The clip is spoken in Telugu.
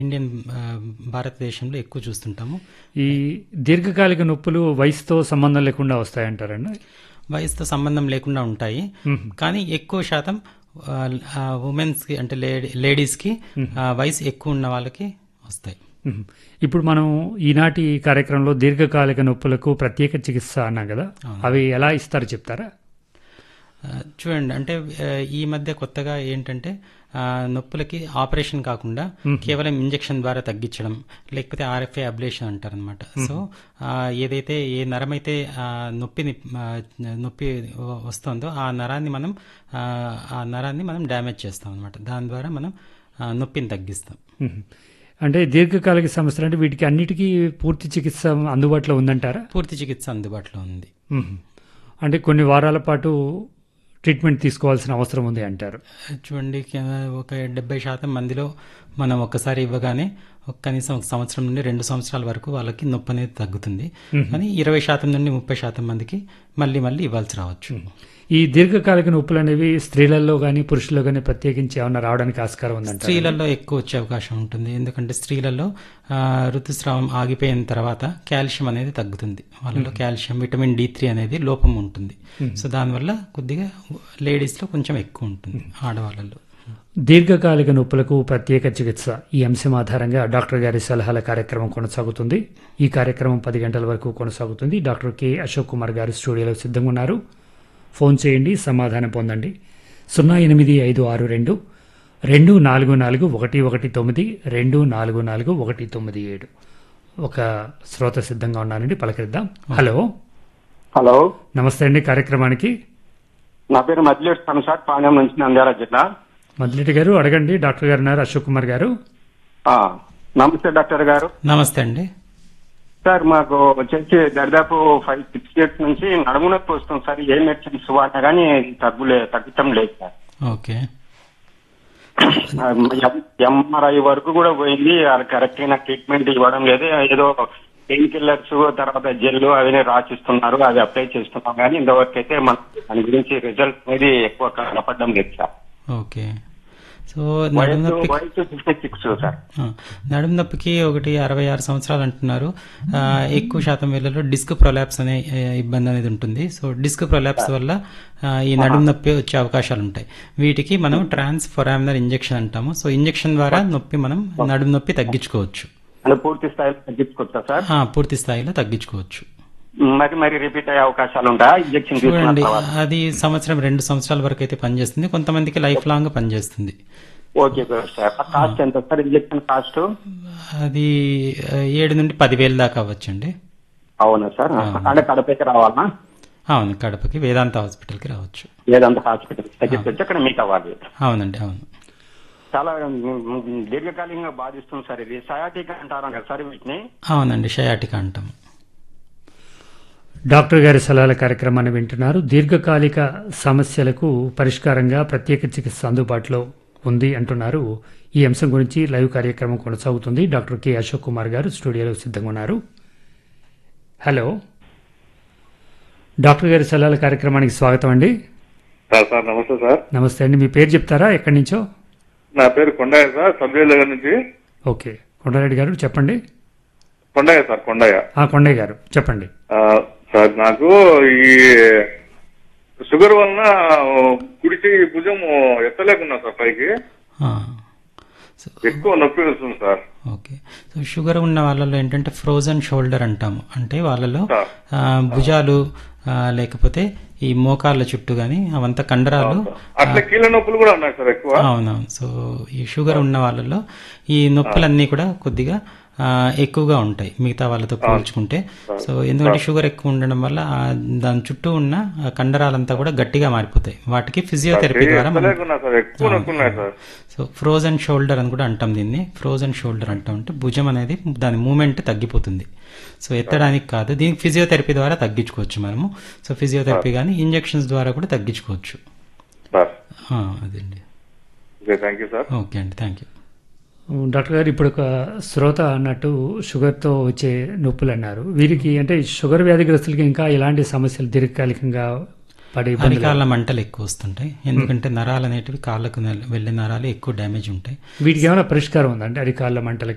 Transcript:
ఇండియన్ ఆ, భారతదేశంలో ఎక్కువ చూస్తుంటాము ఈ దీర్ఘకాలిక నొప్పులు వయసుతో సంబంధం లేకుండా వస్తాయంటారండి వయసుతో సంబంధం లేకుండా ఉంటాయి కానీ ఎక్కువ శాతం ఉమెన్స్కి అంటే లేడీ లేడీస్కి ఆ, వయసు ఎక్కువ ఉన్న వాళ్ళకి వస్తాయి మ్మ్. ఇప్పుడు మనం ఈనాటి కార్యక్రమంలో దీర్ఘకాలిక నొప్పులకు ప్రత్యేక చికిత్స అన్నాం కదా అవి ఎలా ఇస్తారో చెప్తారా ఆ, చూడండి అంటే ఆ, ఈ మధ్య కొత్తగా ఏంటంటే ఆ, నొప్పులకి ఆపరేషన్ కాకుండా కేవలం ఇంజెక్షన్ ద్వారా తగ్గించడం లేకపోతే ఆర్ఎఫ్ఏ అబ్లేషన్ అంటారనమాట సో ఆ, ఏదైతే ఏ నరం అయితే ఆ, నొప్పిని ఆ, నొప్పి వ- వస్తుందో ఆ నరాన్ని మనం ఆ, ఆ నరాన్ని మనం డ్యామేజ్ చేస్తాం అనమాట దాని ద్వారా మనం ఆ, నొప్పిని తగ్గిస్తాం మ్మ్. అంటే దీర్ఘకాలిక సమస్యలు అంటే వీటికి అన్నిటికీ పూర్తి చికిత్స అందుబాటులో ఉందంటారా పూర్తి చికిత్స అందుబాటులో ఉంది మ్మ్. అంటే కొన్ని వారాల పాటు ట్రీట్మెంట్ తీసుకోవాల్సిన అవసరం ఉంది అంటారు చూడండి కే- ఒక డెబ్బై శాతం మందిలో మనం ఒక్కసారి ఇవ్వగానే ఒక కనీసం ఒక సంవత్సరం నుండి రెండు సంవత్సరాల వరకు వాళ్ళకి నొప్పి అనేది తగ్గుతుంది కానీ ఇరవై శాతం నుండి ముప్పై శాతం మందికి మళ్ళీ మళ్ళీ ఇవ్వాల్సి రావచ్చు ఈ దీర్ఘకాలిక నొప్పులు అనేవి స్త్రీలలో కానీ పురుషుల్లో కానీ ప్రత్యేకించి ఏమన్నా రావడానికి ఆస్కారం ఉందంటారు స్త్రీలలో ఎక్కువ వచ్చే అవకాశం ఉంటుంది ఎందుకంటే స్త్రీలలో ఆ, ఋతుస్రావం ఆగిపోయిన తర్వాత కాల్షియం అనేది తగ్గుతుంది వాళ్ళలో కాల్షియం విటమిన్ డి త్రీ అనేది లోపం ఉంటుంది సో దానివల్ల కొద్దిగా లేడీస్లో కొంచెం ఎక్కువ ఉంటుంది ఆడవాళ్ళలో దీర్ఘకాలిక నొప్పులకు ప్రత్యేక చికిత్స ఈ అంశం ఆధారంగా డాక్టర్ గారి సలహాల కార్యక్రమం కొనసాగుతుంది ఈ కార్యక్రమం పది గంటల వరకు కొనసాగుతుంది డాక్టర్ కె అశోక్ కుమార్ గారు స్టూడియోలో సిద్ధంగా ఉన్నారు ఫోన్ చేయండి సమాధానం పొందండి సున్నా ఎనిమిది ఐదు ఆరు రెండు రెండు నాలుగు నాలుగు ఒకటి ఒకటి తొమ్మిది రెండు నాలుగు నాలుగు ఒకటి తొమ్మిది ఏడు ఒక శ్రోత సిద్ధంగా ఉన్నానండి పలకరిద్దాం హలో హలో నమస్తే అండి కార్యక్రమానికి నా పేరు మద్లేట్ కనసాట్ పాండ్యం నుంచి నంద్యాల జిల్లా మద్లెటి గారు అడగండి డాక్టర్ గారు ఉన్నారు అశోక్ కుమార్ గారు ఆ, నమస్తే డాక్టర్ గారు నమస్తే అండి సార్ మాకు వచ్చేసి దాదాపు ఫైవ్ సిక్స్ ఇయర్స్ నుంచి నడుము నొప్పి వస్తుంది సార్ ఏ మెడిసిన్స్ వాడినా కానీ తగ్గులే తగ్గటం లేదు సార్ ఓకే ఎంఆర్ఐ వరకు కూడా పోయింది అది కరెక్ట్ అయిన ట్రీట్మెంట్ ఇవ్వడం లేదు ఏదో పెయిన్ కిల్లర్స్ తర్వాత జెల్ అవన్నీ రాసిస్తున్నారు అది అప్లై చేస్తున్నాం కానీ ఇంతవరకు అయితే మనకి దాని గురించి రిజల్ట్ అనేది ఎక్కువ కనపడడం లేదు సార్ ఓకే సో నడుము వయసు నొప్పి వయసు ఫిఫ్టీ సిక్స్ సార్ ఆ, నడుము నొప్పికి ఒకటి అరవై ఆరు సంవత్సరాలు అంటున్నారు ఆ, ఎక్కువ శాతం వేళల్లో డిస్క్ ప్రొలాప్స్ అనే ఏ, ఇబ్బంది అనేది ఉంటుంది సో డిస్క్ ప్రొలాప్స్ వల్ల ఆ, ఈ నడుము నొప్పి వచ్చే అవకాశాలు ఉంటాయి వీటికి మనం ట్రాన్స్ ఫొరామినర్ ఇంజెక్షన్ అంటాము సో ఇంజెక్షన్ ద్వారా నొప్పి మనం నడుము నొప్పి తగ్గించుకోవచ్చు అంటే పూర్తి స్థాయిలో తగ్గించుకోవచ్చా సార్ ఆ, పూర్తి స్థాయిలో తగ్గించుకోవచ్చు మరి మరి రిపీట్ అయ్యే అవకాశాలు ఉంటాయా ఇంజెక్షన్ తీసుకున్న చూడండి తర్వాత అది సంవత్సరం రెండు సంవత్సరాల వరకు అయితే పనిచేస్తుంది కొంతమందికి లైఫ్ లాంగ్ పనిచేస్తుంది ఓకే సార్ కాస్ట్ ఎంత సార్ ఇంజెక్షన్ కాస్ట్ అది ఆ, ఏడు నుండి పదివేలు దాకా అవ్వచ్చండి అవునా సార్ అంటే కడపకి రావాలా అవును కడపకి వేదాంత హాస్పిటల్కి రావచ్చు లేదంత హాస్పిటల్ తగ్గించొచ్చి అక్కడ మీకు అవ్వాలి అవునండి అవును చాలా ఉమ్, దీర్ఘకాలికంగా బాధిస్తుంది సార్ ఇది సయాటిక్ అంటారా కదా సార్ వీటిని అవునండి షయాటిక అంటాం డాక్టర్ గారి సలహాల కార్యక్రమాన్ని వింటున్నారు దీర్ఘకాలిక సమస్యలకు పరిష్కారంగా ప్రత్యేక చికిత్స అందుబాటులో ఉంది అంటున్నారు ఈ అంశం గురించి లైవ్ కార్యక్రమం కొనసాగుతుంది డాక్టర్ కె అశోక్ కుమార్ గారు స్టూడియోలో సిద్ధంగా ఉన్నారు హలో డాక్టర్ గారి సలహాల కార్యక్రమానికి స్వాగతం అండి సార్ సార్ నమస్తే సార్ నమస్తే అండి మీ పేరు చెప్తారా ఎక్కడి నుంచో నా పేరు కొండయ్య సార్ సబ్జీ దగ్గర నుంచి ఓకే కొండారెడ్డి గారు చెప్పండి కొండయ్య సార్ కొండయ్య ఆ కొండయ్య గారు చెప్పండి ఆ, సార్ నాకు ఈ షుగర్ వలన కుడి చెయ్యి భుజం ఎత్తలేకున్నా సార్ పైకి ఆ, సో ఎక్కువ నొప్పి వస్తుంది సార్ ఓకే సో షుగర్ ఉన్న వాళ్ళలో ఏంటంటే ఫ్రోజన్ షోల్డర్ అంటాము అంటే వాళ్ళలో సార్. ఆ, భుజాలు ఆ, లేకపోతే ఈ మోకాళ్ళ చుట్టూ కానీ అవంతా కండరాలు అట్లా కీళ్ళ నొప్పులు కూడా ఉన్నాయి సార్ ఎక్కువ అవునవును సో ఈ షుగర్ ఉన్న వాళ్ళలో ఈ నొప్పులన్నీ కూడా కొద్దిగా ఆ, ఎక్కువగా ఉంటాయి మిగతా వాళ్ళతో పోల్చుకుంటే సో ఎందుకంటే షుగర్ ఎక్కువ ఉండడం వల్ల ఆ దాని చుట్టూ ఉన్న ఆ కండరాలంతా కూడా గట్టిగా మారిపోతాయి వాటికి ఫిజియోథెరపీ ద్వారా మనం ఎత్తలేకున్నా సార్ ఎక్కువ నొప్పి ఉన్నాయి సార్ సో ఫ్రోజన్ షోల్డర్ అని కూడా అంటాం దీన్ని ఫ్రోజన్ షోల్డర్ అంటాం అంటే భుజం అనేది దాని మూమెంట్ తగ్గిపోతుంది సో ఎత్తడానికి కాదు దీనికి ఫిజియోథెరపీ ద్వారా తగ్గించుకోవచ్చు మనము సో ఫిజియోథెరపీ కానీ ఇంజెక్షన్స్ ద్వారా కూడా తగ్గించుకోవచ్చు సార్ ఆ, అదండి okay thank you sir okay అండి థ్యాంక్ యూ డాక్టర్ గారు ఇప్పుడు ఒక శ్రోత అన్నట్టు షుగర్తో వచ్చే నొప్పులు అన్నారు వీరికి అంటే షుగర్ వ్యాధిగ్రస్తులకి ఇంకా ఎలాంటి సమస్యలు దీర్ఘకాలికంగా పడే ఇబ్బందులు అరికాళ్ళ మంటలు ఎక్కువ వస్తుంటాయి ఎందుకంటే నరాలు అనేటివి కాళ్ళకు నెల- వెళ్ళే నరాలు ఎక్కువ డ్యామేజ్ ఉంటాయి వీటికి ఏమైనా పరిష్కారం ఉందంటే అరికాళ్ళ మంటలకి